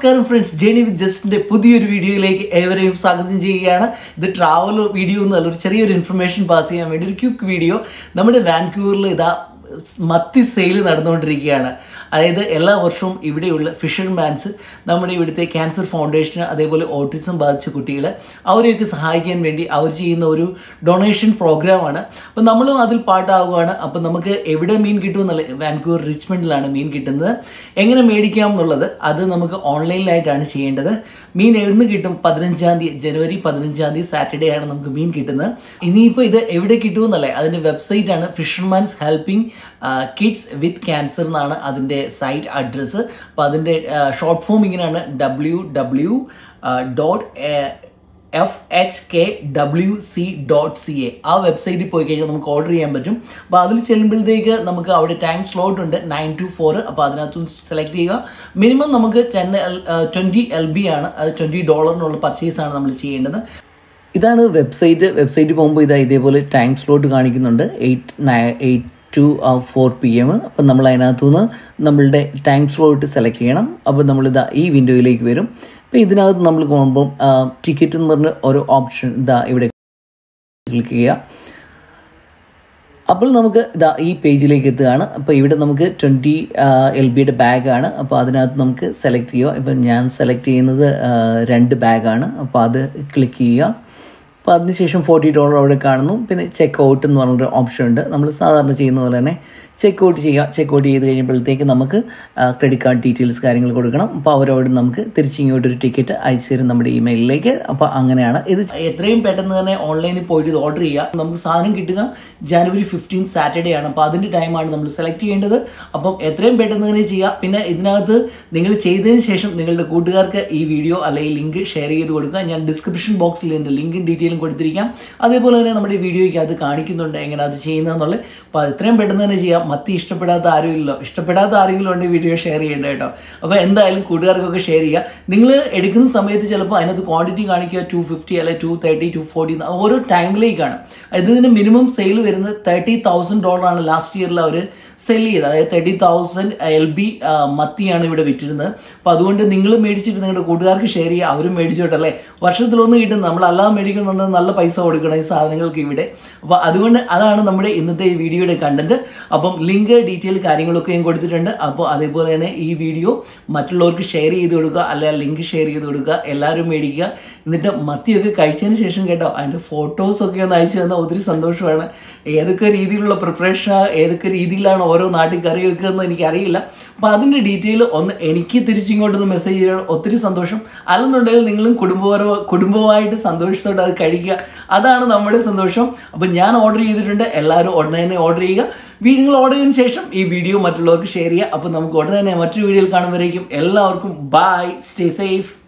നമസ്കാരം friends journey വിത്ത് ജസ്റ്റിന്റെ പുതിയൊരു വീഡിയോയിലേക്ക് ഏവരെയും സ്വാഗതം ചെയ്യുകയാണ് ഇത് ട്രാവൽ വീഡിയോ എന്നല്ല ഒരു ചെറിയൊരു ഇൻഫർമേഷൻ പാസ് ചെയ്യാൻ വേണ്ടി ഒരു ക്വിക്ക് വീഡിയോ നമ്മുടെ വാൻക്യൂവറിൽ ഇതാ മത്തി സെയിൽ നടന്നുകൊണ്ടിരിക്കുകയാണ് അതായത് എല്ലാ വർഷവും ഇവിടെയുള്ള ഫിഷർമാൻസ് നമ്മുടെ ഇവിടുത്തെ ക്യാൻസർ ഫൗണ്ടേഷന് അതേപോലെ ഓട്ടിസം ബാധിച്ച കുട്ടികളെ അവരെയൊക്കെ സഹായിക്കാൻ വേണ്ടി അവർ ചെയ്യുന്ന ഒരു ഡൊണേഷൻ പ്രോഗ്രാമാണ് അപ്പോൾ നമ്മളും അതിൽ പാട്ടാവുകയാണ് അപ്പോൾ നമുക്ക് എവിടെ മീൻ കിട്ടുമെന്നല്ല വാൻകൂവർ റിച്ച്മണ്ടിലാണ് മീൻ കിട്ടുന്നത് എങ്ങനെ മേടിക്കാം എന്നുള്ളത് അത് നമുക്ക് ഓൺലൈനിലായിട്ടാണ് ചെയ്യേണ്ടത് മീൻ എവിടുന്ന് കിട്ടും പതിനഞ്ചാം തീയതി ജനുവരി പതിനഞ്ചാം തീയതി സാറ്റർഡേ ആണ് നമുക്ക് മീൻ കിട്ടുന്നത് ഇനിയിപ്പോൾ ഇത് എവിടെ കിട്ടുമെന്നല്ലേ അതിൻ്റെ വെബ്സൈറ്റ് ആണ് fishermen's helping kids with cancer എന്നാണ് അതിൻ്റെ സൈറ്റ് അഡ്രസ്സ് അപ്പോൾ അതിൻ്റെ ഷോർട്ട് ഫോം ഇങ്ങനെയാണ് W W dot F H K W C dot C A ആ വെബ്സൈറ്റിൽ പോയി കഴിഞ്ഞാൽ നമുക്ക് ഓർഡർ ചെയ്യാൻ പറ്റും അപ്പോൾ അതിൽ ചെല്ലുമ്പോഴത്തേക്ക് നമുക്ക് അവിടെ ടൈം സ്ലോട്ട് ഉണ്ട് നയൻ ടു ഫോർ അപ്പോൾ അതിനകത്ത് സെലക്ട് ചെയ്യുക മിനിമം നമുക്ക് ten L twenty L B ആണ് അത് ട്വൻറ്റി ഡോളറിനുള്ള പർച്ചേസ് ആണ് നമ്മൾ ചെയ്യേണ്ടത് ഇതാണ് വെബ്സൈറ്റ് വെബ്സൈറ്റിൽ പോകുമ്പോൾ ഇതാ ഇതേപോലെ ടൈം സ്ലോട്ട് കാണിക്കുന്നുണ്ട് eight nine eight to four P M അപ്പം നമ്മൾ അതിനകത്തുനിന്ന് നമ്മളുടെ ടൈം സ്ലോട്ട് സെലക്ട് ചെയ്യണം അപ്പോൾ നമ്മളിതാ ഈ വിൻഡോയിലേക്ക് വരും അപ്പോൾ ഇതിനകത്ത് നമ്മൾ പോകുമ്പോൾ ടിക്കറ്റ് എന്ന് പറഞ്ഞ ഓരോ ഓപ്ഷൻ ഇതാ ഇവിടെ ക്ലിക്ക് ചെയ്യുക അപ്പോൾ നമുക്ക് ഇതാ ഈ പേജിലേക്ക് എത്തുകയാണ് അപ്പോൾ ഇവിടെ നമുക്ക് ട്വൻറ്റി എൽ ബിയുടെ ബാഗാണ് അപ്പോൾ അതിനകത്ത് നമുക്ക് സെലക്ട് ചെയ്യുക ഇപ്പം ഞാൻ സെലക്ട് ചെയ്യുന്നത് രണ്ട് ബാഗാണ് അപ്പോൾ അത് ക്ലിക്ക് ചെയ്യുക അപ്പോൾ അതിനുശേഷം ഫോർട്ടി ഡോളർ അവിടെ കാണുന്നു പിന്നെ ചെക്ക് ഔട്ട് എന്ന് പറഞ്ഞൊരു ഓപ്ഷൻ ഉണ്ട് നമ്മൾ സാധാരണ ചെയ്യുന്ന പോലെ തന്നെ ചെക്ക് ഔട്ട് ചെയ്യുക ചെക്ക് ഔട്ട് ചെയ്ത് കഴിയുമ്പോഴത്തേക്ക് നമുക്ക് ക്രെഡിറ്റ് കാർഡ് ഡീറ്റെയിൽസ് കാര്യങ്ങൾ കൊടുക്കണം അപ്പോൾ അവരവിടെ നമുക്ക് തിരിച്ചിങ്ങോട്ട് ഒരു ടിക്കറ്റ് അയച്ചു തരും നമ്മുടെ ഇമെയിലിലേക്ക് അപ്പോൾ അങ്ങനെയാണ് ഇത് എത്രയും പെട്ടെന്ന് തന്നെ ഓൺലൈനിൽ പോയിട്ട് ഇത് ഓർഡർ ചെയ്യുക നമുക്ക് സാധനം കിട്ടുക ജാനുവരി ഫിഫ്റ്റീൻ സാറ്റർഡേ ആണ് അപ്പോൾ അതിൻ്റെ ടൈമാണ് നമ്മൾ സെലക്ട് ചെയ്യേണ്ടത് അപ്പം എത്രയും പെട്ടെന്ന് തന്നെ ചെയ്യുക പിന്നെ ഇതിനകത്ത് നിങ്ങൾ ചെയ്തതിന് ശേഷം നിങ്ങളുടെ കൂട്ടുകാർക്ക് ഈ വീഡിയോ അല്ലെങ്കിൽ ലിങ്ക് ഷെയർ ചെയ്ത് കൊടുക്കുക ഞാൻ ഡിസ്ക്രിപ്ഷൻ ബോക്സിൽ എൻ്റെ ലിങ്കും ഡീറ്റെയിലും കൊടുത്തിരിക്കാം അതേപോലെ തന്നെ നമ്മുടെ വീഡിയോയ്ക്ക് അത് കാണിക്കുന്നുണ്ട് എങ്ങനെ അത് ചെയ്യുന്നതെന്നുള്ളത് അപ്പോൾ അത് എത്രയും പെട്ടെന്ന് തന്നെ ചെയ്യാം മത്തി ഇഷ്ടപ്പെടാത്ത ആരുമില്ലോ ഇഷ്ടപ്പെടാത്ത ആരെങ്കിലും ഉണ്ട് വീഡിയോ ഷെയർ ചെയ്യേണ്ട കേട്ടോ അപ്പോൾ എന്തായാലും കൂട്ടുകാർക്കൊക്കെ ഷെയർ ചെയ്യുക നിങ്ങൾ എടുക്കുന്ന സമയത്ത് ചിലപ്പോൾ അതിനകത്ത് ക്വാണ്ടിറ്റി കാണിക്കുക ടു ഫിഫ്റ്റി അല്ലെങ്കിൽ ടു തേർട്ടി ടു ഫോർട്ടി ഓരോ ടൈമിലേക്കാണ് ഇതിന് മിനിമം സെയിൽ വരുന്നത് തേർട്ടി തൗസൻഡ് ഡോളറാണ് ലാസ്റ്റ് ഇയറിൽ അവർ സെൽ ചെയ്ത് അതായത് തേർട്ടി തൗസൻഡ് എൽ ബി മത്തിയാണ് ഇവിടെ വിറ്റിരുന്നത് അപ്പോൾ അതുകൊണ്ട് നിങ്ങൾ മേടിച്ചിട്ട് നിങ്ങളുടെ കൂട്ടുകാർക്ക് ഷെയർ ചെയ്യുക അവരും മേടിച്ചോട്ടല്ലേ വർഷത്തിലൊന്ന് കിട്ടുന്നത് നമ്മൾ അല്ലാതെ മേടിക്കുന്നുണ്ടെങ്കിൽ നല്ല പൈസ കൊടുക്കണം ഈ സാധനങ്ങൾക്ക് ഇവിടെ അപ്പോൾ അതുകൊണ്ട് അതാണ് നമ്മുടെ ഇന്നത്തെ ഈ വീഡിയോയുടെ കണ്ടന്റ് അപ്പം ലിങ്ക് ഡീറ്റെയിൽ കാര്യങ്ങളൊക്കെ ഞാൻ കൊടുത്തിട്ടുണ്ട് അപ്പോൾ അതേപോലെ തന്നെ ഈ വീഡിയോ മറ്റുള്ളവർക്ക് ഷെയർ ചെയ്ത് കൊടുക്കുക അല്ലെ ലിങ്ക് ഷെയർ ചെയ്ത് കൊടുക്കുക എല്ലാവരും മേടിക്കുക എന്നിട്ട് മത്തിയൊക്കെ കഴിച്ചതിന് ശേഷം കേട്ടോ അതിൻ്റെ ഫോട്ടോസൊക്കെ ഒന്ന് അയച്ചു തന്നാൽ ഒത്തിരി സന്തോഷമാണ് ഏതൊക്കെ രീതിയിലുള്ള പ്രിപ്പറേഷൻ ഏതൊക്കെ രീതിയിലാണ് ഓരോ നാട്ടിൽ കറി വെക്കുന്നതെന്ന് എനിക്കറിയില്ല അപ്പോൾ അതിൻ്റെ ഡീറ്റെയിൽ ഒന്ന് എനിക്ക് തിരിച്ചിങ്ങോട്ടൊന്ന് മെസ്സേജ് ചെയ്യണം ഒത്തിരി സന്തോഷം അല്ലെന്നുണ്ടെങ്കിൽ നിങ്ങളും കുടുംബപര കുടുംബമായിട്ട് സന്തോഷത്തോടെ അത് കഴിക്കുക അതാണ് നമ്മുടെ സന്തോഷം അപ്പം ഞാൻ ഓർഡർ ചെയ്തിട്ടുണ്ട് എല്ലാവരും ഉടനെ തന്നെ ഓർഡർ ചെയ്യുക നിങ്ങൾ ഓർഡർ ചെയ്തതിന് ശേഷം ഈ വീഡിയോ മറ്റുള്ളവർക്ക് ഷെയർ ചെയ്യുക അപ്പോൾ നമുക്ക് ഉടനെ തന്നെ മറ്റൊരു വീഡിയോയിൽ കാണുമ്പോഴേക്കും എല്ലാവർക്കും ബൈ സ്റ്റേ സേഫ്